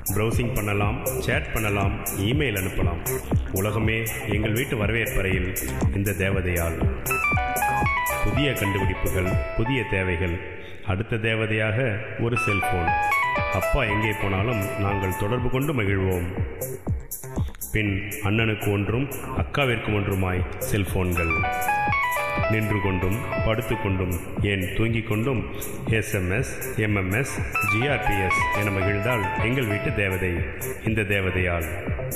browsing பண்ணலாம் chat பண்ணலாம் email அனுப்பலாம் உலகமே எங்கள் வீட்டு வரவேற்பறையில் இந்த தேவதையால் புதிய கண்டுபிடிப்புகள் புதிய தேவைகள் அடுத்த தேவதையாக ஒரு செல்போன் அப்பா எங்கே போனாலும் நாங்கள் தொடர்பு கொண்டு மகிழ்வோம் பின் அண்ணனுக்கு ஒன்றும் அக்காவிற்கு ஒன்றுமாய் செல்போன்கள் நின்று கொண்டும் படுத்துக்கொண்டும் ஏன் தூங்கிக் கொண்டும் எஸ்எம்எஸ் எம்எம்எஸ் ஜிஆர்பிஎஸ் என மகிழ்ந்தால் எங்கள் வீட்டு தேவதை இந்த தேவதையால்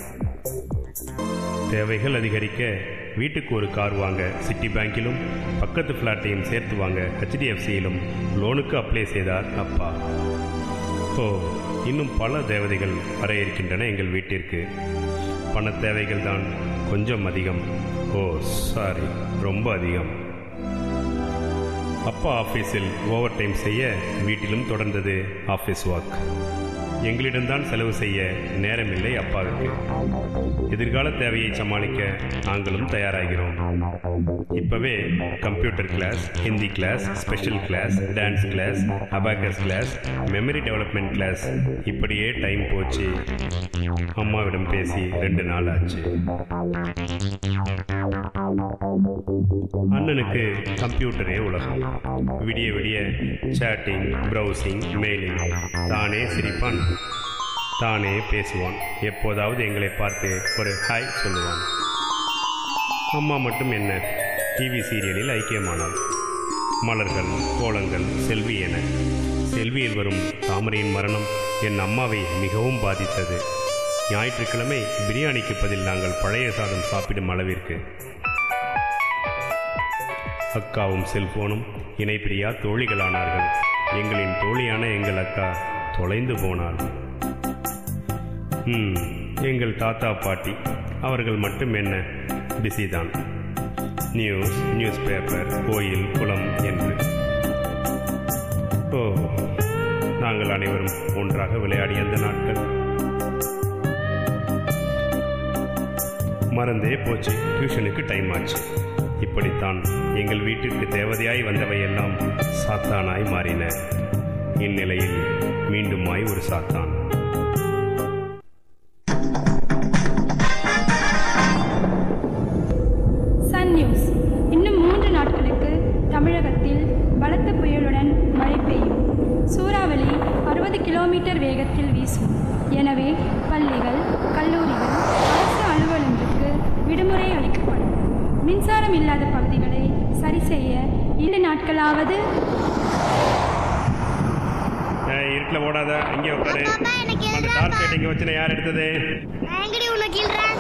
தேவைகள் அதிகரிக்க வீட்டுக்கு ஒரு கார் வாங்க சிட்டி பேங்கிலும் பக்கத்து ஃப்ளாட்டையும் சேர்த்து வாங்க ஹெச்டிஎஃப்சியிலும் லோனுக்கு அப்ளை செய்தார் அப்பா ஓ இன்னும் பல தேவதைகள் வர இருக்கின்றன எங்கள் வீட்டிற்கு பண தேவைகள் தான் கொஞ்சம் அதிகம் ஓ சாரி ரொம்ப அதிகம் அப்பா ஆஃபீஸில் ஓவர் டைம் செய்ய வீட்டிலும் தொடர்ந்தது ஆஃபீஸ் ஒர்க் எங்களிடம்தான் செலவு செய்ய நேரமில்லை அப்பாவுக்கு எதிர்கால தேவையை சமாளிக்க நாங்களும் தயாராகிறோம் இப்பவே computer class Hindi class special class dance class abacus class memory development class இப்படியே டைம் போச்சு அம்மாவிடம் பேசி ரெண்டு நாள் ஆச்சு அண்ணனுக்கு கம்ப்யூட்டரே உலகம் விடிய விடிய சேட்டிங் ப்ரௌசிங் மெயிலிங் தானே சிரிப்பான் தானே பேசுவான் எப்போதாவது எங்களை பார்த்து ஒரு ஹாய் சொல்லுவான் அம்மா மட்டும் என்ன டிவி சீரியலில் ஐக்கியமானாள் மலர்கள் கோலங்கள் செல்வி என செல்வியில் வரும் தாமரையின் மரணம் என் அம்மாவை மிகவும் பாதித்தது ஞாயிற்றுக்கிழமை பிரியாணிக்கு பதில் நாங்கள் பழைய சாதம் சாப்பிடும் அளவிற்கு அக்காவும் செல்போனும் இணைப்பிரியா தோழிகளானார்கள் எங்களின் தோழியான எங்கள் அக்கா தொலைந்து போனாள் ம் எங்கள் தாத்தா பாட்டி அவர்கள் மட்டும் என்ன பிஸி தான் நியூஸ் நியூஸ் பேப்பர் கோயில் குளம் என்று ஓ நாங்கள் அனைவரும் ஒன்றாக விளையாடிய அந்த நாட்கள் மறந்தே போச்சு டியூஷனுக்கு டைம் ஆச்சு இப்படித்தான் எங்கள் வீட்டிற்கு தேவதையாய் வந்தவையெல்லாம் சாத்தானாய் மாறின இந்நிலையில் மீண்டுமாய் ஒரு சாத்தான் சன் நியூஸ் இன்னும் மூன்று நாட்களுக்கு தமிழகத்தில் பலத்த புயலுடன் மழை பெய்யும் சூறாவளி அறுபது கிலோமீட்டர் வேகத்தில் வீசும் எனவே பள்ளிகள் கல்லூரிகள் அரசு அலுவலகங்களுக்கு விடுமுறை அளிக்கப்படும் மின்சாரம் இல்லாத பகுதிகளை சரி செய்ய இரண்டு நாட்களாவது இருட்டில் ஓடாத இங்கே உட்காரு அப்பா, எனக்கு அந்த எதுவும் டார்ச் லைட் இங்கே வச்சுன யார் எடுத்தது நான் எங்கடி உன்னை கீழ்றேன்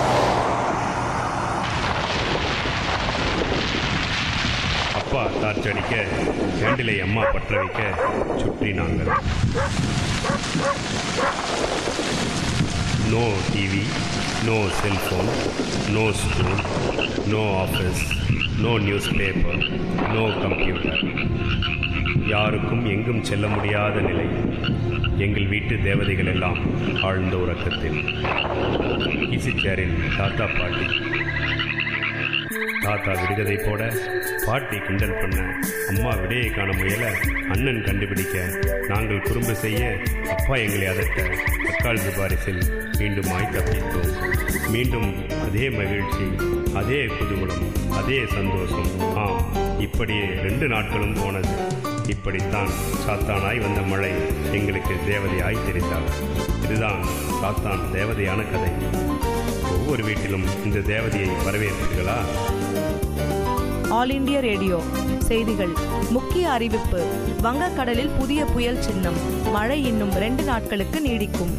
அப்பா டார்ச் அடிக்க கேண்டிலை அம்மா பற்ற வைக்க சுற்றி நாங்கள் no TV no cellphone no school no office no newspaper no computer யாருக்கும் எங்கும் செல்ல முடியாத நிலை எங்கள் வீட்டு தேவதைகள் எல்லாம் ஆழ்ந்த உறக்கத்தில் ஈசி சேரில் தாத்தா பாட்டி தாத்தா விடுகதை போட பாட்டி கிண்டல் பண்ண அம்மா விடையை காண முயல அண்ணன் கண்டுபிடிக்க நாங்கள் குறும்பு செய்ய அப்பா எங்களை அதட்ட தக்காள் சிபாரிசில் மீண்டுமாய் தப்பித்தோம் மீண்டும் அதே மகிழ்ச்சி அதே குதூகலம் அதே சந்தோஷம் ஆம் இப்படியே ரெண்டு நாட்களும் போனது இப்படித்தான் சாத்தானாய் வந்த மழை எங்களுக்கு தேவதையாய் தெரிந்தாள் இதுதான் சாத்தான் தேவதையான கதை ஒவ்வொரு வீட்டிலும் இந்த தேவதையை வரவேற்பீர்களா ஆல் இண்டியா ரேடியோ செய்திகள் முக்கிய அறிவிப்பு வங்கக்கடலில் புதிய புயல் சின்னம் மழை இன்னும் ரெண்டு நாட்களுக்கு நீடிக்கும்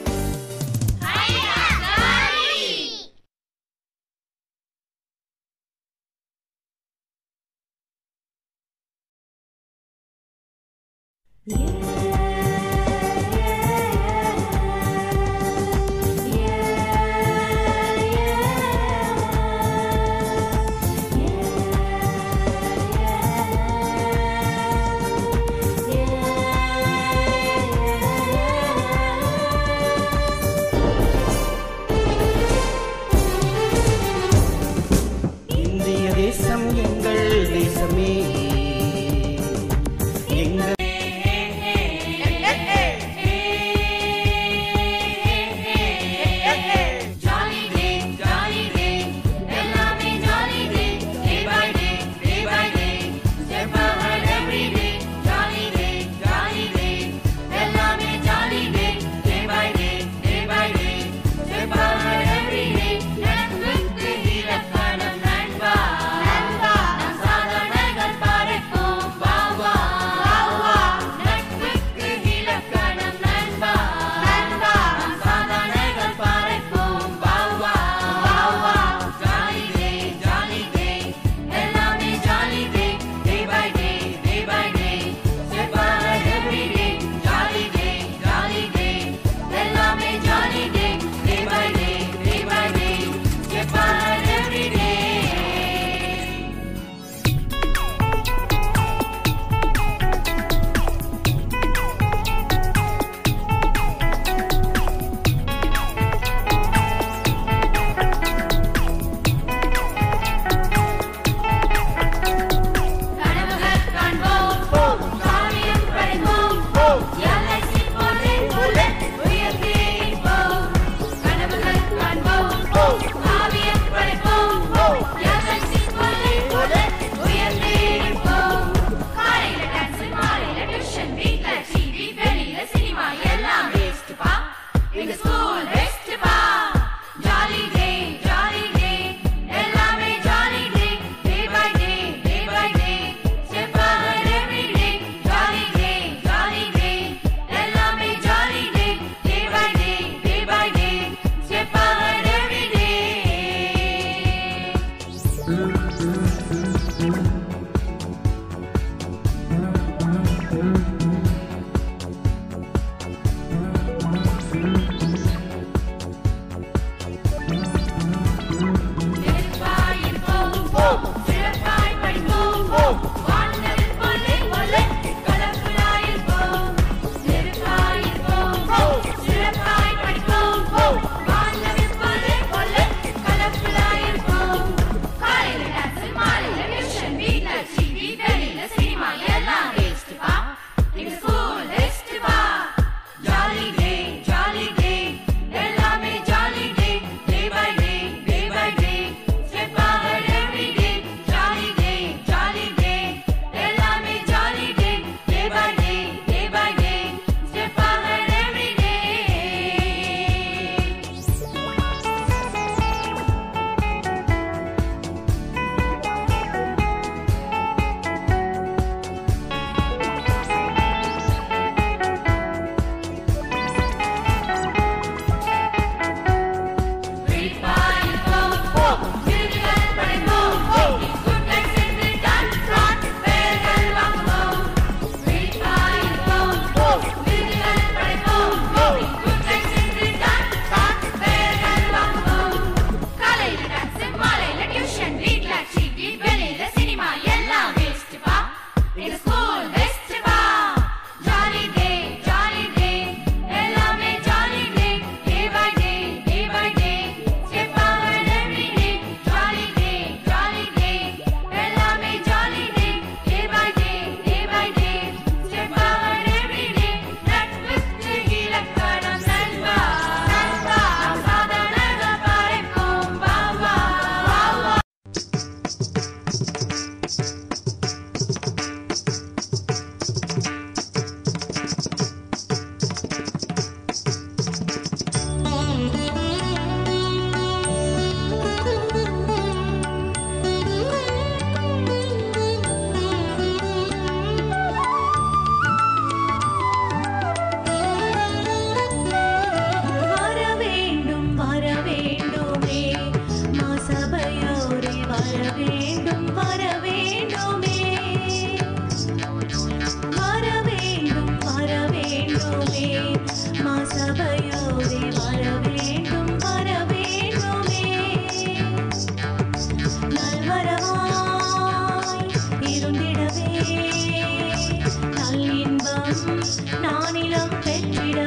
இந்திய தேசம் எங்கள் தேசமே எங்கள்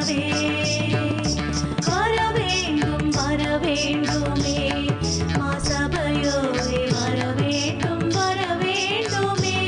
வரவே வர வேண்டும் வர வேண்டுமே மாசபையோரே வர வேண்டும் வர வேண்டுமே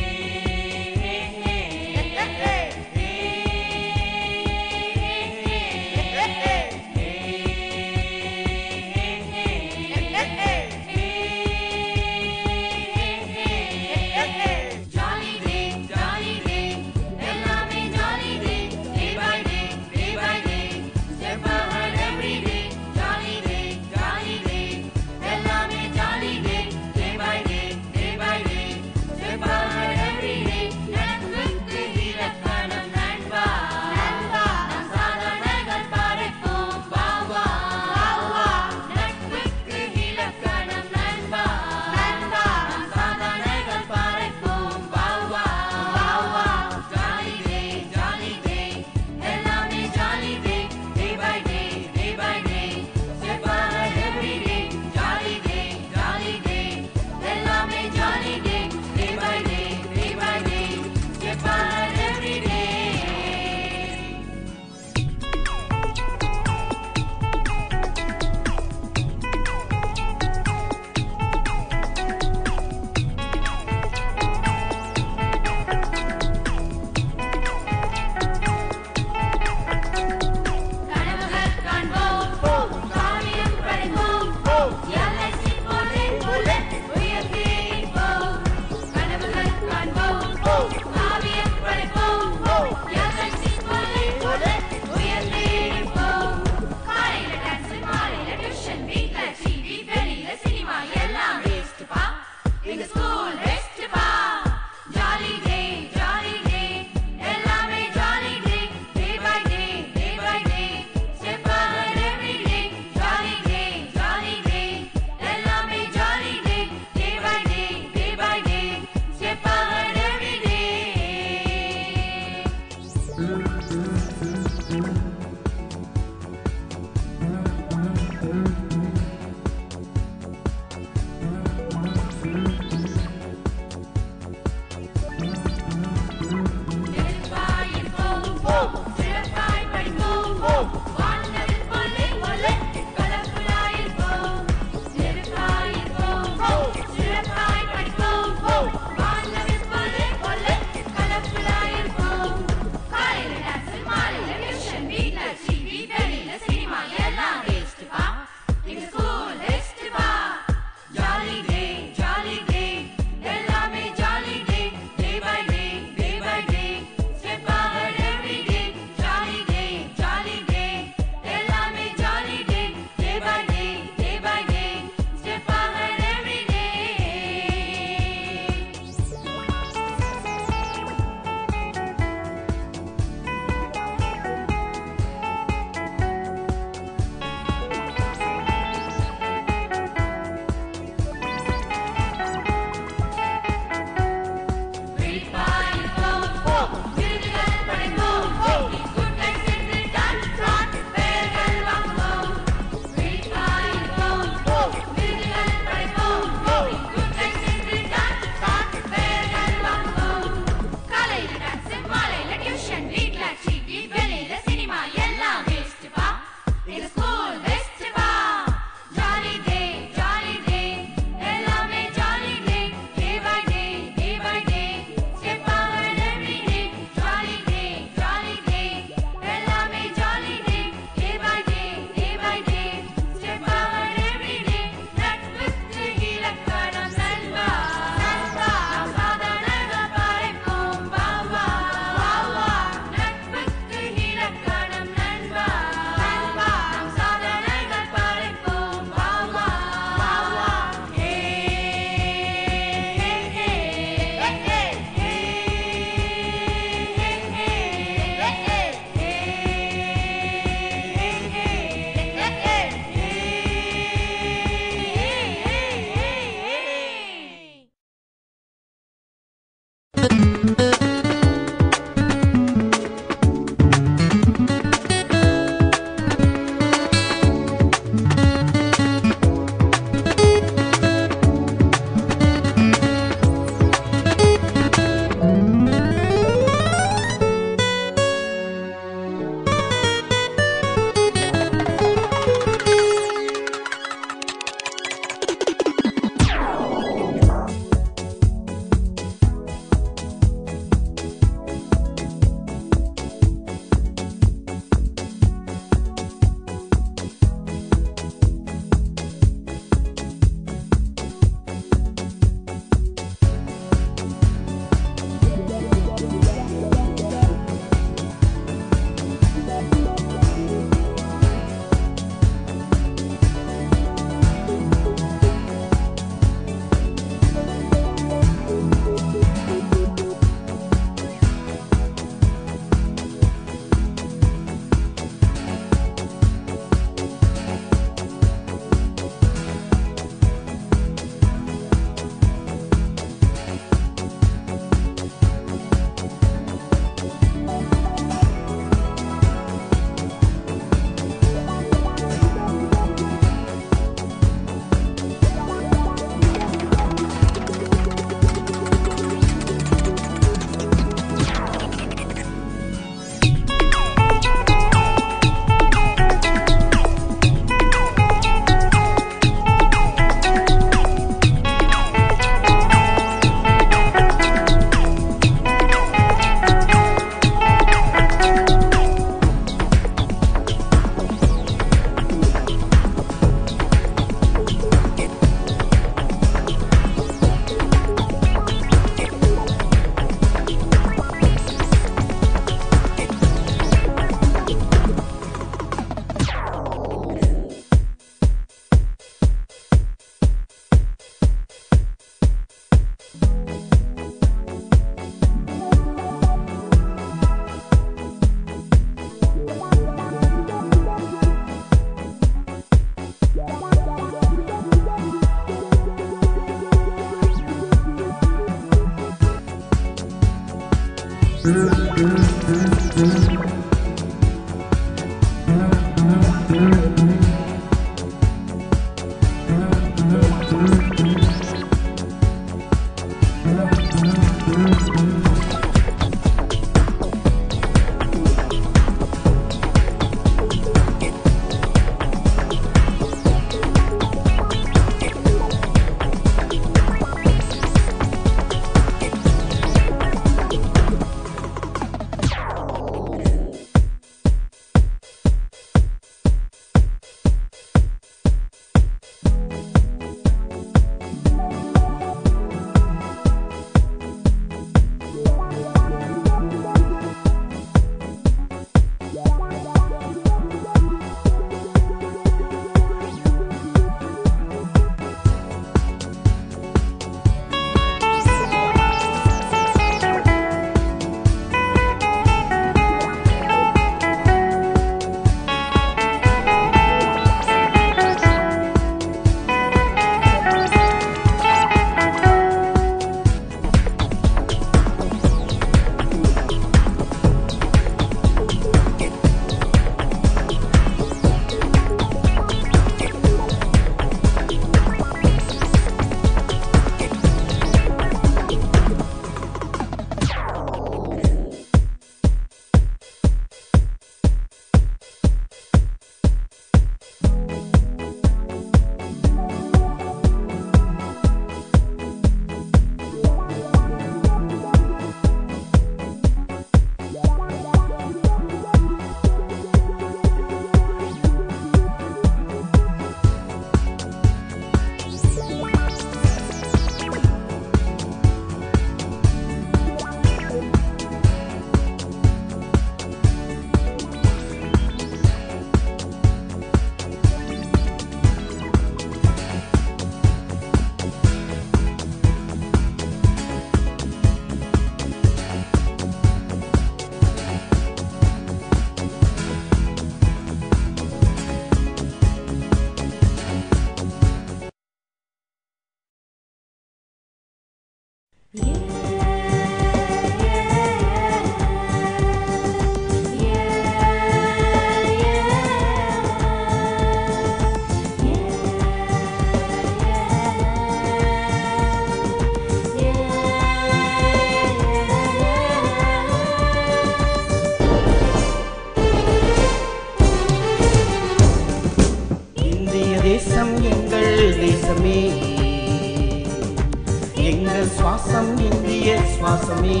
எங்கள் சுவாசம் இந்திய சுவாசமே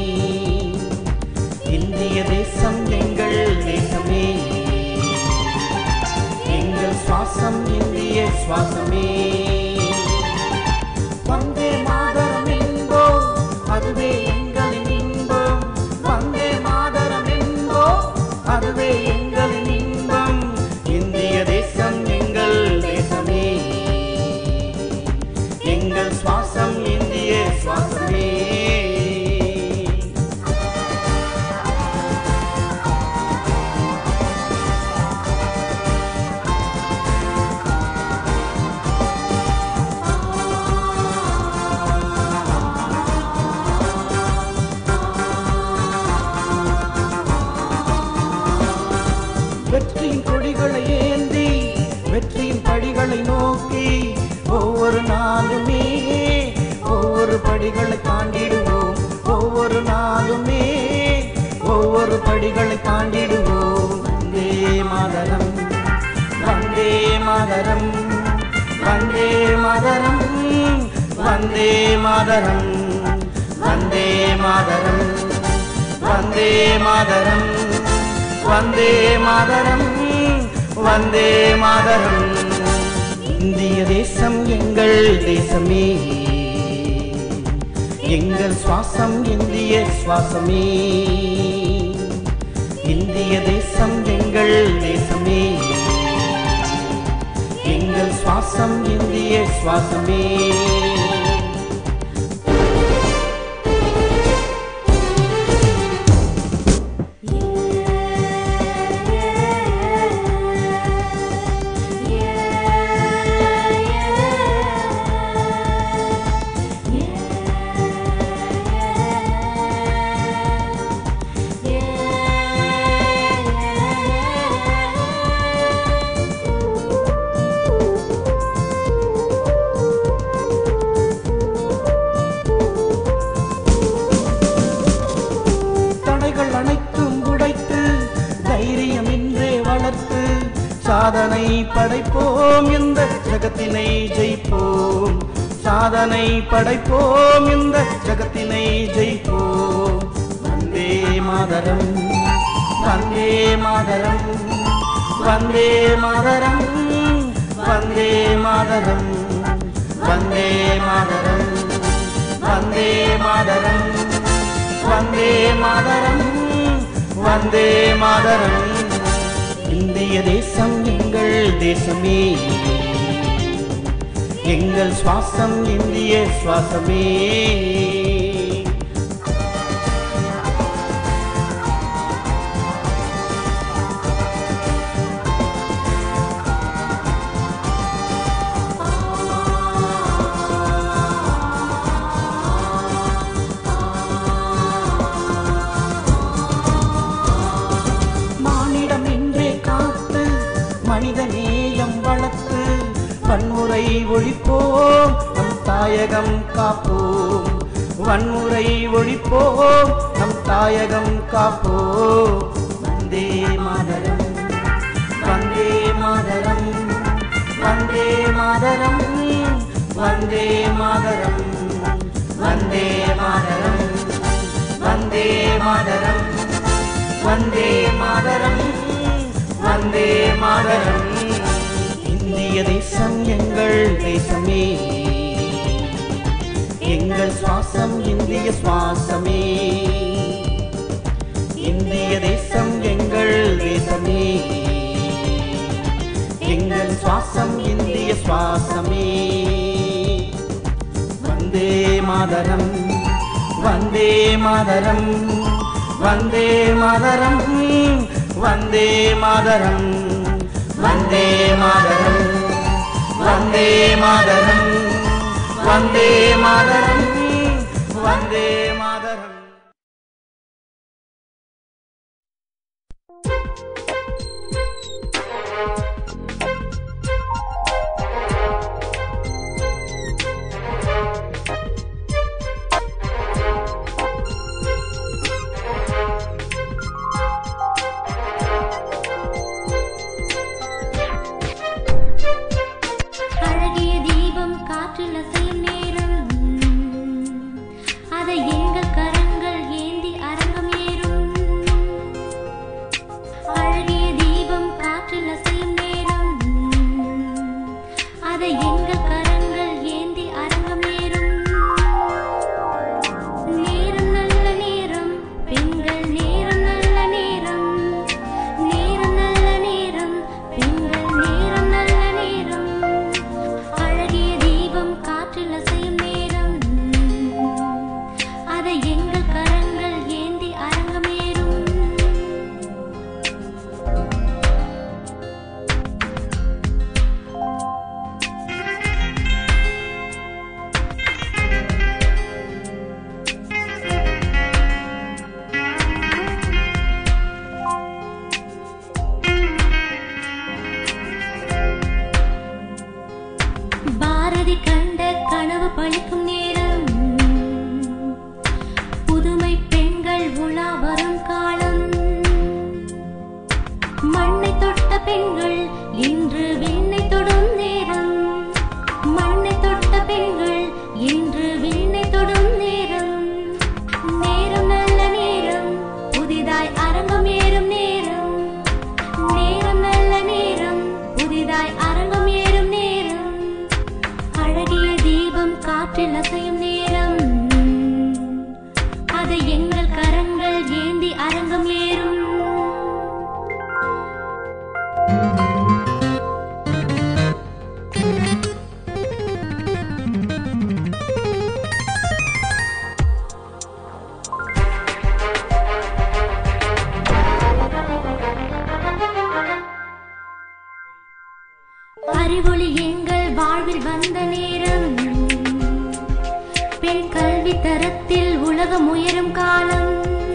இந்திய தேசம் எங்கள் தேசமே எங்கள் சுவாசம் இந்திய சுவாசமே வந்தே மாதரம் என்போ அதுவே எங்களின் இன்பம் வந்தே மாதரம் என்போ அதுவே எங்களின் இன்பம் இந்திய தேசம் எங்கள் தேசமே எங்கள் சுவாசம் இந்திய சுவாசமே வெற்றியின் கொடிகளை ஏந்தி வெற்றியின் படிகளை நோக்கி ஒவ்வொரு நாளுமே ஒவ்வொரு படிகளை தாண்டிடுவோம் ஒவ்வொரு நாளுமே ஒவ்வொரு படிகளை தாண்டிடுவோம் வந்தே மாதரம் வந்தே மாதரம் வந்தே மாதரம் வந்தே மாதரம் வந்தே மாதரம் வந்தே மாதரம் வந்தே மாதரம் வந்தே மாதரம் இந்திய தேசம் எங்கள் தேசமே எங்கள் சுவாசம் இந்திய சுவாசமே இந்திய தேசம் எங்கள் தேசமே எங்கள் சுவாசம் இந்திய சுவாசமே தடைகள் அனைத்தும் உடைத்து தைரியம் இன்றே வளர்த்து சாதனை படைப்போம் இந்த ஜகத்தினை ஜெயிப்போம் சாதனை படைப்போம் இந்த ஜகத்தினை ஜெயிப்போம் வந்தே மாதரம் வந்தே மாதரம் வந்தே மாதரம் வந்தே மாதரம் வந்தே மாதரம் வந்தே மாதரம் வந்தே மாதரம் வந்தே மாதரம் இந்திய தேசம் எங்கள் தேசமே எங்கள் சுவாசம் இந்திய சுவாசமே மானிடம் என்றே காத்து மனித நேயம் வளர்த்து வன்முறை ஒழிப்போம் நம் தாயகம் காப்போம் வன்முறை ஒழிப்போம் நம் தாயகம் காப்போம் வந்தே மாதரம் வந்தே மாதரம் வந்தே மாதரம் வந்தே மாதரம் வந்தே மாதரம் வந்தே மாதரம் வந்தே மாதரம் வந்தே மாதரம் இந்திய தேசம் எங்கள் தேசமே எங்கள் சுவாசம் இந்திய சுவாசமே இந்திய தேசம் எங்கள் தேசமே எங்கள் சுவாசம் இந்திய சுவாசமே வந்தே மாதரம் வந்தே மாதரம் வந்தே மாதரம் வந்தே மாதரம் வந்தே மாதரம் வந்தே மாதரம் வந்தே மாதரம் வந்தே மாதரம் அழகிய தீபம் காற்றில் அசையும் நேரம் காற்றில் அசையும் நேரம் அதை எங்கள் கரங்கள் ஏந்தி அரங்கம் ஏறும் அறிவொளி எங்கள் வாழ்வில் வந்த நேரம் பெண் கல்வி தரத்தில் உலகம் உயரும் காலம்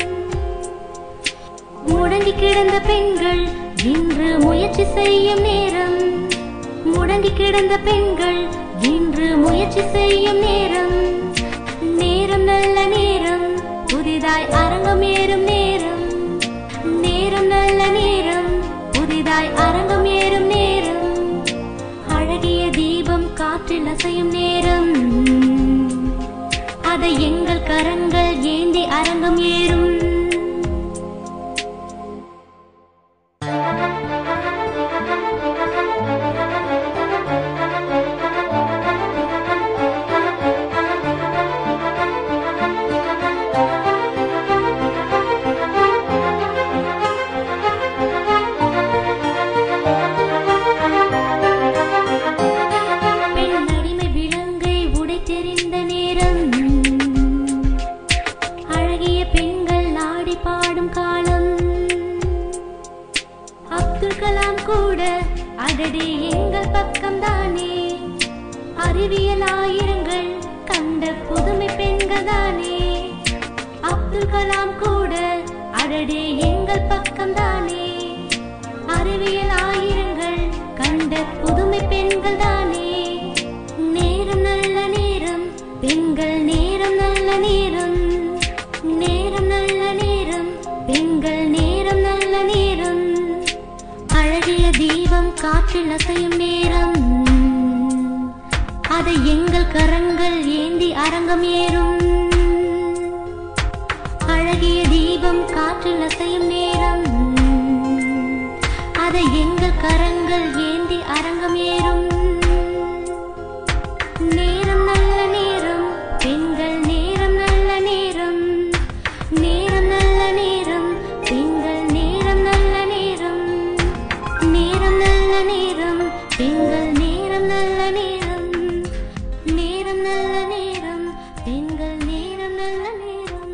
முடங்கி கிடந்த பெண்கள் இன்று முயற்சி செய்யும் நேரம் முடங்கி கிடந்த பெண்கள் இன்று முயற்சி செய்யும் நேரம் நேரம் நல்ல நேரம் புதிதாய் அரங்கம் ஏறும் நேரம் நேரம் நல்ல நேரம் புதிதாய் அரங்கம் ஏறும் நேரம் அழகிய தீபம் காற்றில் அசையும் நேரம் அதை எங்கள் கரங்கள் ஏந்தி அரங்கம் ஏறும் பெண் அடிமை விலங்கை உடைத்தெறிந்த நேரம் அழகிய பெண்கள் ஆடி பாடும் காலம் அப்துல் கலாம் கூட அடடி எங்கள் பக்கம் தானே அறிவியல் ஆயிரங்கள் கண்ட புதுமை பெண்கள் தானே அப்துல் கலாம் கூட அடடி எங்கள் பக்கம் தானே அறிவியல் ஆயிரங்கள் கண்ட புதுமை பெண்கள் தானே நேரம் நல்ல நேரம் பெண்கள் நேரம் நல்ல நேரம் நேரம் நல்ல நேரம் பெண்கள் நேரம் நல்ல நேரம் அழகிய தீபம் காற்றில் அசையும் நேரம் அதை எங்கள் கரங்கள் ஏந்தி அரங்கம் ஏறும் அழகிய தீபம் காற்றில் அசையும் நேரம் அதை எங்கள் கரங்கள் ஏந்தி அரங்கம் ஏறும் நேரம் நல்ல நேரம் பெண்கள் நேரம் நல்ல நேரம் நேரம் நல்ல நேரம் பெண்கள் நேரம் நல்ல நேரம் நேரம் நல்ல நேரம் பெண்கள் நேரம் நல்ல நேரம் நேரம் நல்ல நேரம் பெண்கள் நேரம் நல்ல நேரம்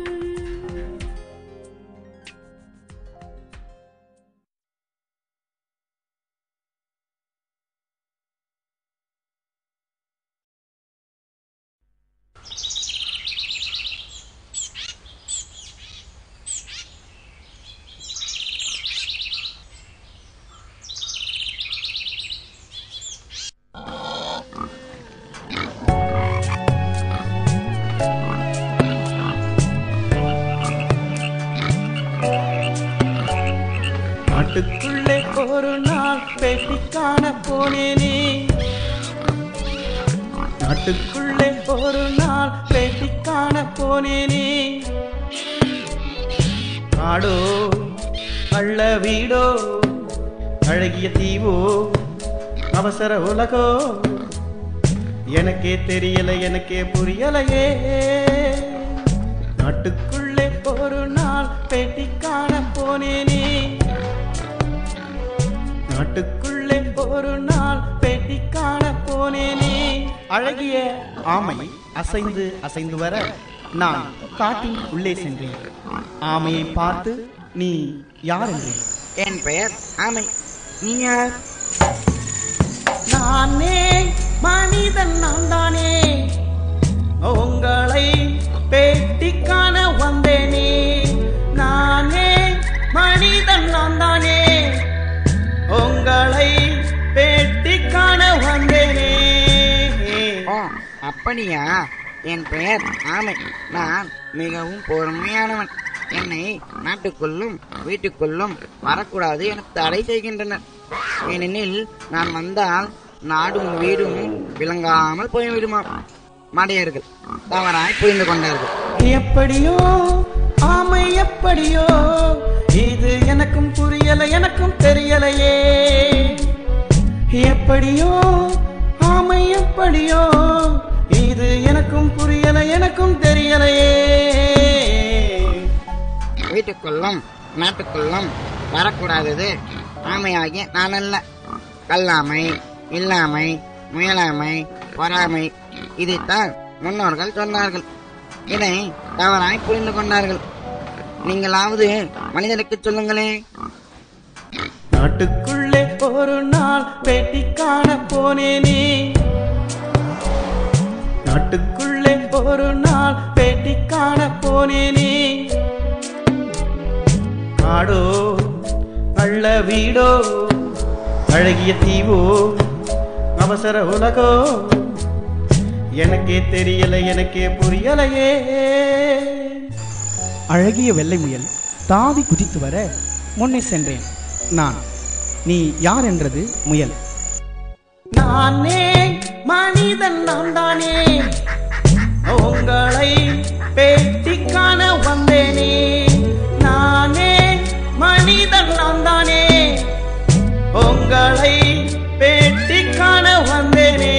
நாட்டுக்குள்ளே ஒரு நாள் பேட்டி காண போனேனே நாட்டுக்குள்ளே ஒரு நாள் பேட்டி காண போனேனே காடோ கள்ள வீடோ அழகிய தீவோ அவசர உலகோ எனக்கே தெரியல எனக்கே புரியலையே நாட்டுக்குள்ளே ஒரு நாள் பேட்டி காண போனேனே நாட்டுக்குள்ளே ஒரு நாள் பேட்டி காண போனேனே அழகிய ஆமை அசைந்து அசைந்து வர நான் காட்டின் உள்ளே சென்றேன் ஆமையை பார்த்து நீ யார் என்றேன் என் பெயர் ஆமை நீ யார் நானே மனிதன் நான் தானே உங்களை பேட்டி காண வந்தேனே நானே மனிதன் நான் தானே உங்களை பேட்டி காண வந்தேனே ஓ அப்படியா என் பெயர் ஆமை நான் மிகவும் பொறுமையானவன் என்னை நாட்டுக்குள்ளும் வீட்டுக்குள்ளும் வரக்கூடாது என தடை செய்கின்றனர் ஏனெனில் நான் வந்தால் நாடும் வீடும் விளங்காமல் போய்விடுமாம் மடையர்கள் தவறாய் புரிந்து கொண்டார்கள் எப்படியோ ஆமை எப்படியோ இது எனக்கும் புரியல எனக்கும் தெரியலையே எப்படியோ ஆமை எப்படியோ இது இது எனக்கும் புரியல எனக்கும் தெரியலையே வீட்டுக்குள்ளும் நாட்டுக்குள்ளும் வரக்கூடாதது ஆமையாகிய நான் அல்ல கல்லாமை இல்லாமை முயலாமை பொறாமை இதைத்தான் முன்னோர்கள் சொன்னார்கள் இதை தவறாய் புரிந்து கொண்டார்கள் நீங்களாவது மனிதனுக்கு சொல்லுங்களே நாட்டுக்குள்ளே ஒரு நாள் பேட்டி காண போனேனே நாட்டுக்குள்ளே ஒரு நாள் பேட்டி காண போனேனே காடோ அள்ள வீடோ அழகிய தீவோ அவசர உலகோ எனக்கே தெரியல எனக்கே புரியலையே அழகிய வெள்ளை முயல் தாவி குதித்து வர முன்னே சென்றேன் நான் நீ யார் என்றது முயல் நானே மனிதன் நான் தானே உங்களை பேட்டி காண வந்தேனே நானே மனிதன் நான் தானே உங்களை பேட்டி காண வந்தேனே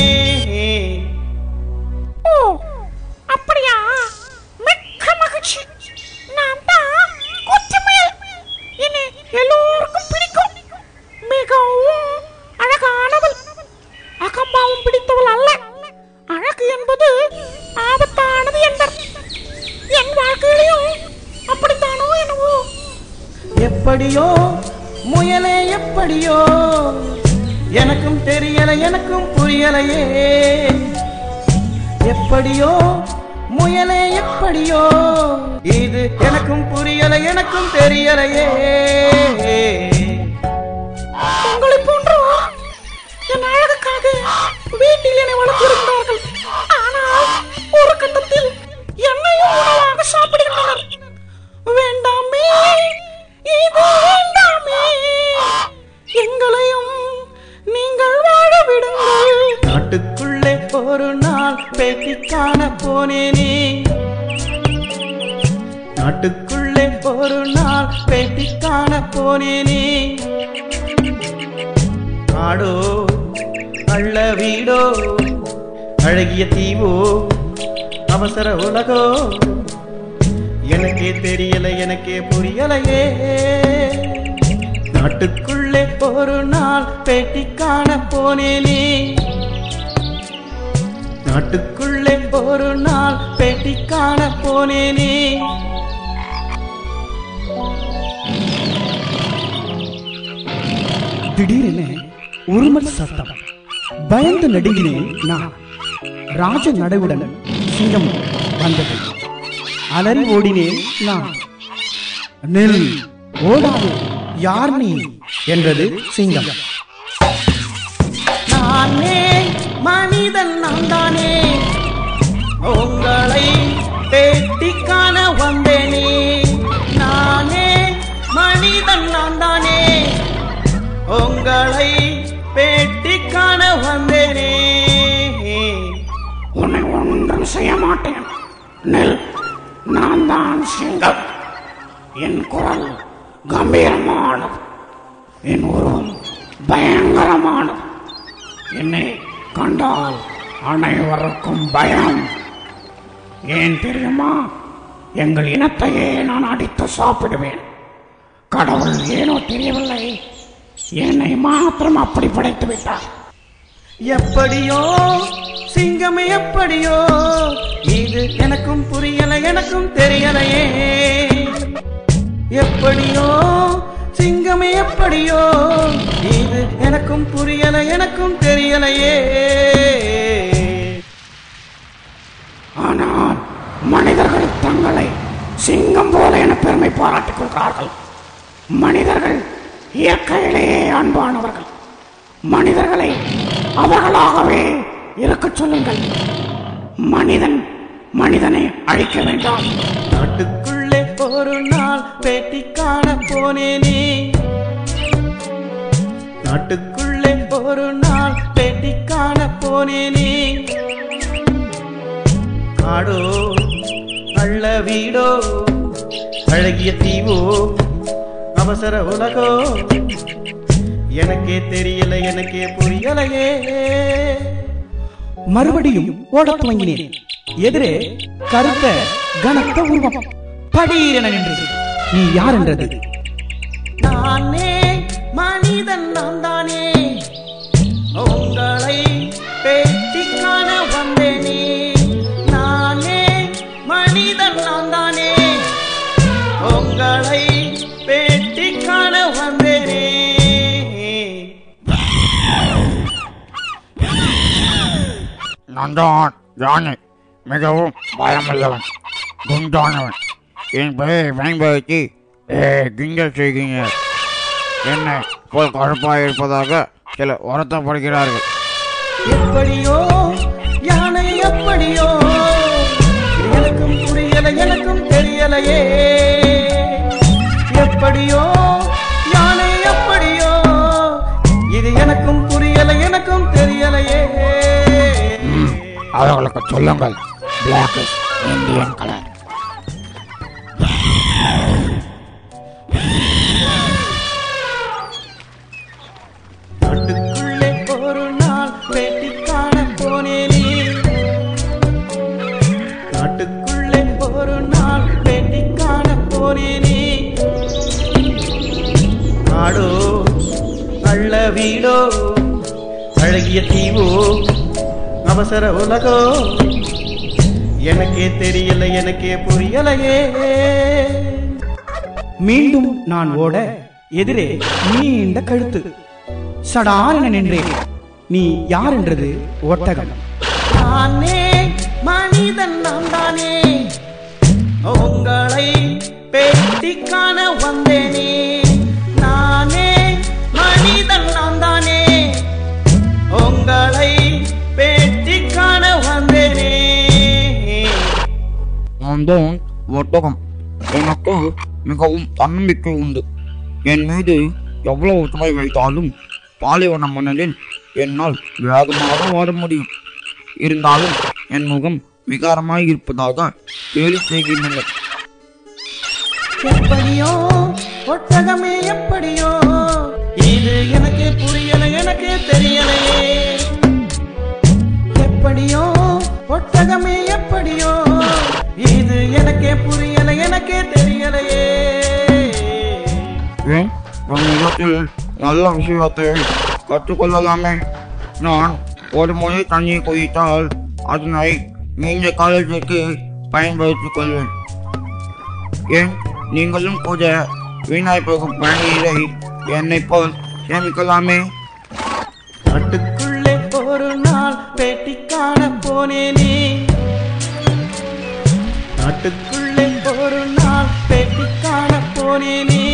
ஓ அப்படியா மிக்க மகிழ்ச்சி நான் தான் குட்டிமுயல் என்னை எல்லோருக்கும் பிடிக்கும் மிகவும் அழகானவள் அகம்பாவம் பிடித்தவள் அல்ல அழகு என்பது ஆபத்தானது என்பர் என் வாழ்க்கையிலையும் அப்படித்தானோ என்னவோ எப்படியோ முயலே எப்படியோ எனக்கும் தெரியல எனக்கும் புரியலையே எப்படியோ முயலே எப்படியோ இது எனக்கும் புரியல எனக்கும் தெரியலையே உங்களை போன்றோர் என் அழகுக்காக வீட்டில் என்னை வளர்த்திருந்தார்கள் ஆனால் ஒரு கட்டத்தில் என்னையும் உணவாக சாப்பிடுகின்றனர் வேண்டாமே இது வேண்டாமே எங்களையும் நீங்கள் வாழ விடுங்கள் நாட்டுக்குள்ளே ஒரு நாள் பேட்டி காண போனேனே நாட்டுக்குள்ளே ஒரு நாள் பேட்டி காண போனேனே காடோ அள்ள வீடோ அழகிய தீவோ அவசர உலகோ எனக்கே தெரியல எனக்கே புரியலையே நாட்டுக்குள்ளே ஒரு நாள் பேட்டி காண போனேனே நாட்டுக்குள்ளே ஒரு நாள் பேட்டி காண போனேனே திடீரென உருமல் சத்தம் பயந்து நடுங்கினேன் நான் ராஜ நடைவுடன் சிங்கம் வந்தது அலறி ஓடினேன் நான் நில் ஓடாதே யார் நீ என்றது சிங்கம் நானே மனிதன் நான் தானே உங்களை பேட்டி காண வந்தேனே நானே மனிதன் நான் தானே உங்களை பேட்டி காண வந்தேனே உன்னை ஒன்றும் செய்ய மாட்டேன் நெல் நான் தான் சிங்கம் என் குரல் கம்பீரமானது என் உருவம் பயங்கரமானது என்னை கண்டால் அனைவருக்கும் பயம் ஏன் தெரியுமா எங்கள் இனத்தையே நான் அடித்து சாப்பிடுவேன் கடவுள் ஏனோ தெரியவில்லை என்னை மாத்திரம் அப்படி படைத்து விட்டார் எப்படியோ சிங்கம் எப்படியோ இது எனக்கும் புரியல எனக்கும் தெரியலையே எப்படியோ சிங்கம் எப்படியோ இது எனக்கும் புரியல எனக்கும் தெரியலையே ஆனால் மனிதர்கள் தங்களை சிங்கம் போல என பெருமை பாராட்டிக் கொள்கிறார்கள் மனிதர்கள் இயற்கையிலேயே அன்பானவர்கள் மனிதர்களை அவர்களாகவே இருக்கச் சொல்லுங்கள் மனிதன் மனிதனை அழிக்க வேண்டாம் நாட்டுக்குள்ளே ஒரு நாள் பேட்டி காண போனேனே நாட்டுக்குள்ளே ஒரு நாள் பேட்டி காண போனேனே காடோ அள்ள வீடோ அழகிய தீவோ அவசர உலகோ எனக்கே தெரியல எனக்கே புரியலையே மறுபடியும் ஓடத் துவங்கினேன் எதிரே கருத்த கனத்த உருவம் படீரென நின்றது நீ யார் என்றது நானே மனிதன் நான் தானே உங்களை பேட்டி காண வந்தேனே நானே மனிதன் நான் தானே உங்களை பேட்டி காண வந்தேனே நான் தான் யானை மிகவும் பயமுள்ளவன் குண்டானவன் என் பெயரை பயன்படுத்தி ஏ கிண்டல் செய்கிறீங்க என்ன போல் கருப்பாக இருப்பதாக சில வருத்தப்படுகிறார்கள் எப்படியோ யானை எப்படியோ எனக்கும் புரியல எனக்கும் தெரியலையே எப்படியோ யானை எப்படியோ இது எனக்கும் புரியல எனக்கும் தெரியலையே அவர்களுக்கு சொல்லுங்கள் பிளாக் இந்தியன் கலர் காட்டுக்குள்ளே ஒரு நாள் பேட்டி காண போனேனே காட்டுக்குள்ளே ஒரு நாள் பேட்டி காண போனேனே காடோ நல்ல வீடோ அழகிய தீவோ அவசர உலகோ எனக்கே தெரியல எனக்கே புரியலையே மீண்டும் நான் ஓட எதிரே நீண்ட கழுத்து சடாரென நின்றேன் நீ யார் என்றது ஒட்டகம் நானே மனிதன் நான் தானே உங்களை பேட்டி காண வந்தேனே நானே மனிதன் நான் தானே உங்களை பேட்டி காண வந்தேனே நான் தான் ஒட்டகம் எனக்கு மிகவும் தன்னம்பிக்கை உண்டு என் மீது எவ்வளவு சுமை வைத்தாலும் பாலைவன மணலில் என்னால் வேகமாக ஓட முடியும் இருந்தாலும் என் முகம் விகாரமாய் இருப்பதாக கேலி செய்கின்றனர் எப்படியோ ஒட்டகமே எப்படியோ இது எனக்கு புரியல எனக்கு தெரியலையே எப்படியோ ஒட்டகமே எப்படியோ இது எனக்கே புரியல எனக்கே தெரியலையே ஏன் உன்னிடத்தில் நல்ல விஷயத்தை கற்றுக்கொள்ளலாமே நான் ஒரு முறை தண்ணீர் குடித்தால் அதனை நீண்ட காலத்திற்கு பயன்படுத்திக் கொள்வேன் ஏன் நீங்களும் கூட வீணாய் போகும் பணியை என்னை போல் சேமிக்கலாமே காட்டுக்குள்ளே ஒரு நாள் பேட்டி காண போனேனே காட்டுக்குள்ளே ஒரு நாள் பேட்டி காண போனேனே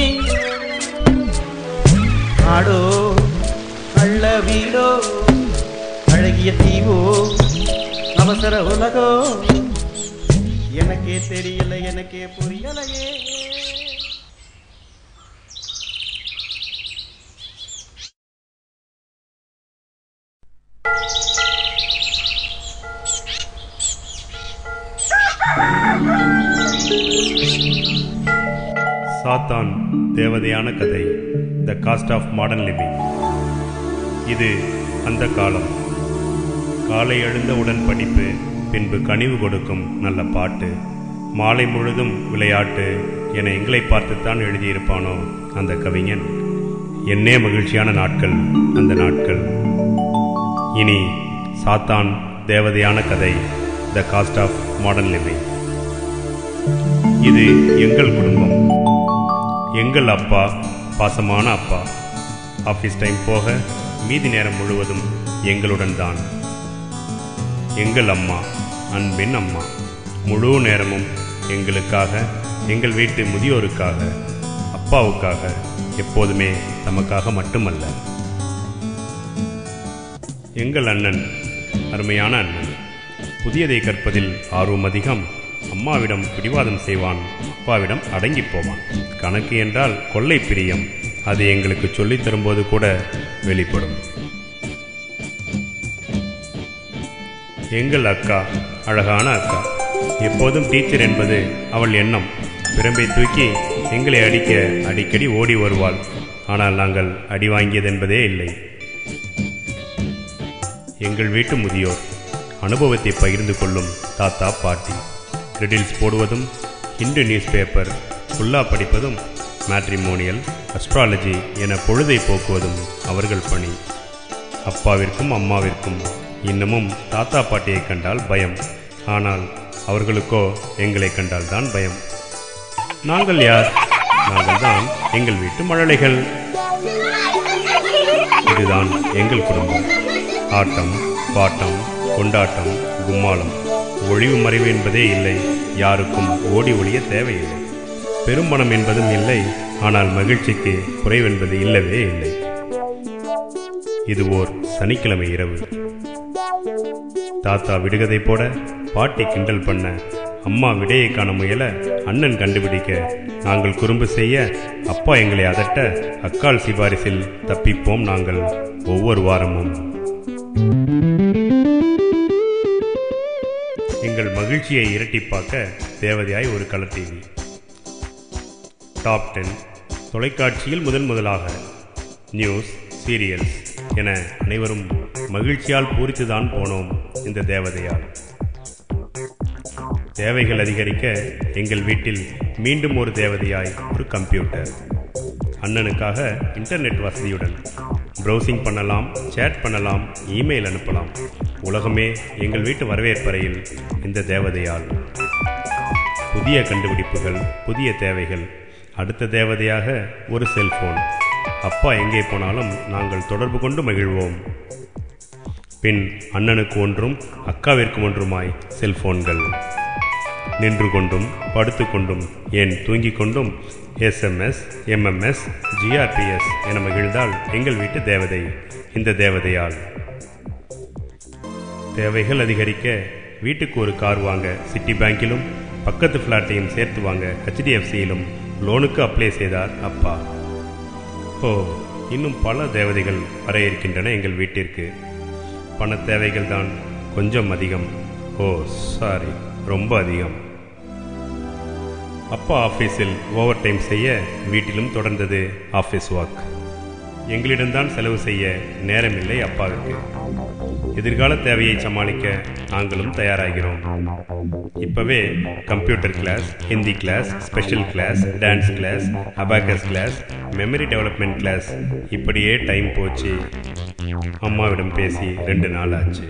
காடோ கள்ள வீடோ அழகிய தீவோ அவசர உலகோ எனக்கே தெரியல எனக்கே புரியலையே சாத்தான் தேவதையான கதை the cost of modern living இது அந்த காலம் காலை எழுந்தவுடன் படிப்பு பின்பு கனிவு கொடுக்கும் நல்ல பாட்டு மாலை முழுதும் விளையாட்டு என எங்களை பார்த்துத்தான் எழுதியிருப்பானோ அந்த கவிஞன் என்னே மகிழ்ச்சியான நாட்கள் அந்த நாட்கள் இனி சாத்தான் தேவதையான கதை the cost of modern living இது எங்கள் குடும்பம் எங்கள் அப்பா பாசமான அப்பா ஆஃபீஸ் டைம் போக மீதி நேரம் முழுவதும் எங்களுடன் தான் எங்கள் அம்மா அன்பின் அம்மா முழு நேரமும் எங்களுக்காக எங்கள் வீட்டு முதியோருக்காக அப்பாவுக்காக எப்போதுமே தமக்காக மட்டுமல்ல எங்கள் அண்ணன் அருமையான அண்ணன் புதியதை கற்பதில் ஆர்வம் அதிகம் அம்மாவிடம் பிடிவாதம் செய்வான் அப்பாவிடம் அடங்கிப் போவான் கணக்கு என்றால் கொள்ளை பிரியம் அது எங்களுக்கு சொல்லித் தரும்போது கூட வெளிப்படும் எங்கள் அக்கா அழகான அக்கா எப்போதும் டீச்சர் என்பது அவள் எண்ணம் பிரம்பை தூக்கி எங்களை அடிக்க அடிக்கடி ஓடி வருவாள் ஆனால் நாங்கள் அடி வாங்கியதென்பதே இல்லை எங்கள் வீட்டு முதியோர் அனுபவத்தை பகிர்ந்து கொள்ளும் தாத்தா பாட்டி ரிடில்ஸ் போடுவதும் ஹிந்து நியூஸ் பேப்பர் ஃபுல்லா படிப்பதும் மேட்ரிமோனியல் அஸ்ட்ராலஜி என பொழுதை போக்குவதும் அவர்கள் பணி அப்பாவிற்கும் அம்மாவிற்கும் இன்னமும் தாத்தா பாட்டியை கண்டால் பயம் ஆனால் அவர்களுக்கோ எங்களை கண்டால் தான் பயம் நாங்கள் யார் நாங்கள் தான் எங்கள் வீட்டு மழலைகள் இதுதான் எங்கள் குடும்பம் ஆட்டம் பாட்டம் கொண்டாட்டம் கும்மாளம் ஒளிவு மறைவு என்பதே இல்லை யாருக்கும் ஓடி ஒளிய தேவையில்லை பெரும்பணம் என்பதும் இல்லை ஆனால் மகிழ்ச்சிக்கு குறைவென்பது இல்லவே இல்லை இது ஓர் சனிக்கிழமை இரவு தாத்தா விடுகதை போட பாட்டி கிண்டல் பண்ண அம்மா விடையை காண முயல அண்ணன் கண்டுபிடிக்க நாங்கள் குறும்பு செய்ய அப்பா எங்களை அதட்ட அக்கால் சிபாரிசில் தப்பிப்போம் நாங்கள் ஒவ்வொரு வாரமும் எங்கள் மகிழ்ச்சியை இரட்டிப்பாக்க தேவதையாய் ஒரு கலர் டிவி டாப் டென் தொலைக்காட்சியில் முதன் முதலாக நியூஸ் சீரியல்ஸ் என அனைவரும் மகிழ்ச்சியால் பூரித்துதான் போனோம் இந்த தேவதையால் தேவைகள் அதிகரிக்க எங்கள் வீட்டில் மீண்டும் ஒரு தேவதையாய் ஒரு கம்ப்யூட்டர் அண்ணனுக்காக இன்டர்நெட் வசதியுடன் ப்ரௌசிங் பண்ணலாம் சேட் பண்ணலாம் இமெயில் அனுப்பலாம் உலகமே எங்கள் வீட்டு வரவேற்பறையில் இந்த தேவதையால் புதிய கண்டுபிடிப்புகள் புதிய தேவைகள் அடுத்த தேவதையாக ஒரு செல்போன் அப்பா எங்கே போனாலும் நாங்கள் தொடர்பு கொண்டு மகிழ்வோம் பின் அண்ணனுக்கு ஒன்றும் அக்காவிற்கு ஒன்றுமாய் செல்போன்கள் நின்று கொண்டும் படுத்துக்கொண்டும் ஏன் தூங்கிக் கொண்டும் எஸ்எம்எஸ் எம்எம்எஸ் ஜிஆர்பிஎஸ் என மகிழ்ந்தால் எங்கள் வீட்டு தேவதை இந்த தேவதையால் தேவைகள் அதிகரிக்க வீட்டுக்கு ஒரு கார் வாங்க சிட்டி பேங்கிலும் பக்கத்து ஃப்ளாட்டையும் சேர்த்து வாங்க ஹெச்டிஎஃப்சியிலும் லோனுக்கு அப்ளை செய்தார் அப்பா ஓ இன்னும் பல தேவதைகள் வர இருக்கின்றன எங்கள் வீட்டிற்கு பண தேவைகள் தான் கொஞ்சம் அதிகம் ஓ சாரி ரொம்ப அதிகம் அப்பா ஆஃபீஸில் ஓவர் டைம் செய்ய வீட்டிலும் தொடர்ந்தது ஆஃபீஸ் ஒர்க் எங்களிடம்தான் செலவு செய்ய நேரமில்லை அப்பாவிற்கு எதிர்கால தேவையை சமாளிக்க நாங்களும் தயாராகிறோம் இப்பவே computer class Hindi class special class dance class abacus class memory development class இப்படியே டைம் போச்சு அம்மாவிடம் பேசி ரெண்டு நாள் ஆச்சு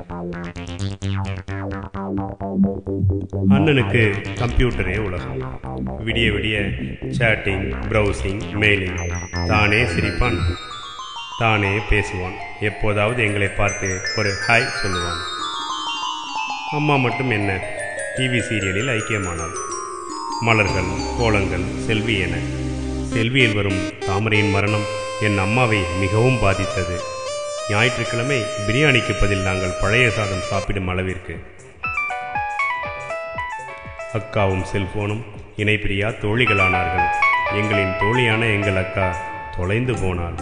அண்ணனுக்கு கம்ப்யூட்டரே உலகம் விடிய விடிய சேட்டிங் ப்ரௌசிங் மெயிலிங் தானே சிரிப்பான் தானே பேசுவான் எப்போதாவது எங்களை பார்த்து ஒரு ஹாய் சொல்லுவான் அம்மா மட்டும் என்ன டிவி சீரியலில் ஐக்கியமானாள் மலர்கள் கோலங்கள் செல்வி என செல்வியில் வரும் தாமரையின் மரணம் என் அம்மாவை மிகவும் பாதித்தது ஞாயிற்றுக்கிழமை பிரியாணிக்கு பதில் நாங்கள் பழைய சாதம் சாப்பிடும் அளவிற்கு அக்காவும் செல்போனும் இணைப்பிரியா தோழிகளானார்கள் எங்களின் தோழியான எங்கள் அக்கா தொலைந்து போனாள்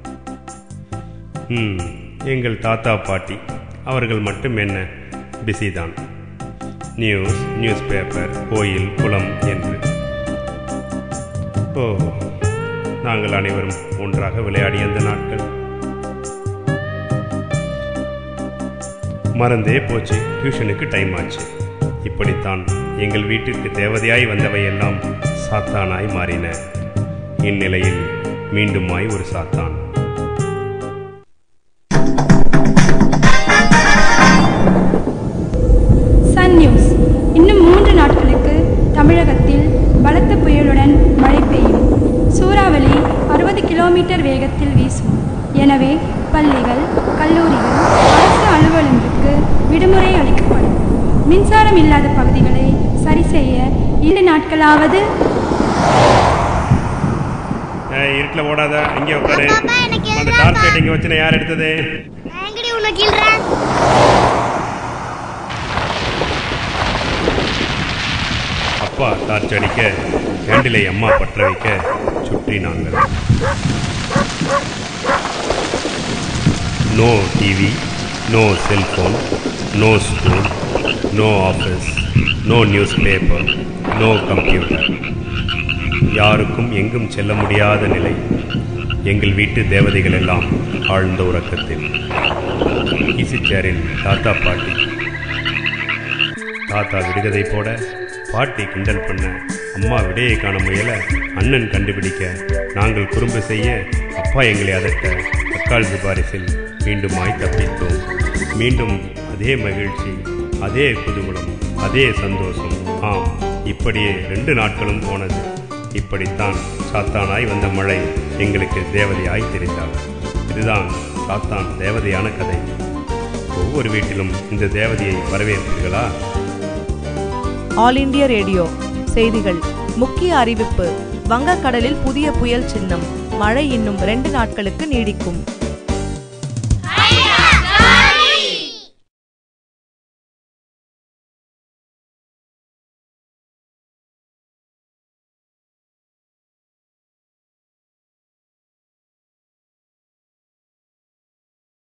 ம் எங்கள் தாத்தா பாட்டி அவர்கள் மட்டும் என்ன பிஸி தான் நியூஸ் நியூஸ் பேப்பர் கோயில் குளம் என்று ஓ நாங்கள் அனைவரும் ஒன்றாக விளையாடிய அந்த நாட்கள் மறந்தே போச்சு டியூஷனுக்கு டைம் ஆச்சு இப்படித்தான் எங்கள் வீட்டிற்கு தேவதையாய் வந்தவையெல்லாம் சாத்தானாய் மாறின இந்நிலையில் மீண்டுமாய் ஒரு சாத்தான் சன் நியூஸ் இன்னும் மூன்று நாட்களுக்கு தமிழகத்தில் பலத்த புயலுடன் மழை பெய்யும் சூறாவளி அறுபது கிலோமீட்டர் வேகத்தில் வீசும் எனவே பள்ளிகள் கல்லூரிகள் அரசு அலுவலகங்களுக்கு விடுமுறை அளிக்கப்படும் மின்சாரம் இல்லாத பகுதிகளை சரி செய்ய இரண்டு நாட்களாவது இருட்டில் ஓடாத இங்கே உட்காரு பாப்பா, எனக்கு அந்த எதுனா டார்ச் லைட் இங்கே வச்சுன யார் எடுத்தது நான் எங்கடி உன்னை கீழ்றேன் அப்பா டார்ச் அடிக்க கேண்டிலை அம்மா பற்ற வைக்க சுற்றி நாங்கள் no TV no cellphone no school no office no newspaper no computer யாருக்கும் எங்கும் செல்ல முடியாத நிலை எங்கள் வீட்டு தேவதைகள் எல்லாம் ஆழ்ந்த உறக்கத்தில் ஈசி சேரில் தாத்தா பாட்டி தாத்தா விடுகதை போட பாட்டி கிண்டல் பண்ண அம்மா விடையை காண முயல அண்ணன் கண்டுபிடிக்க நாங்கள் குறும்பு செய்ய அப்பா எங்களை அதட்ட தக்காள் சிபாரிசில் மீண்டும் ஆய் தப்பித்தோம் மீண்டும் அதே மகிழ்ச்சி அதே குதூகலம் அதே சந்தோஷம் ஆம் இப்படியே ரெண்டு நாட்களும் போனது இப்படித்தான் சாத்தானாய் வந்த மழை எங்களுக்கு தேவதையாய் தெரிந்தாள் இதுதான் சாத்தான் தேவதையான கதை ஒவ்வொரு வீட்டிலும் இந்த தேவதையை வரவேற்பீர்களா ஆல் இண்டியா ரேடியோ செய்திகள் முக்கிய அறிவிப்பு வங்கக்கடலில் புதிய புயல் சின்னம் மழை இன்னும் ரெண்டு நாட்களுக்கு நீடிக்கும்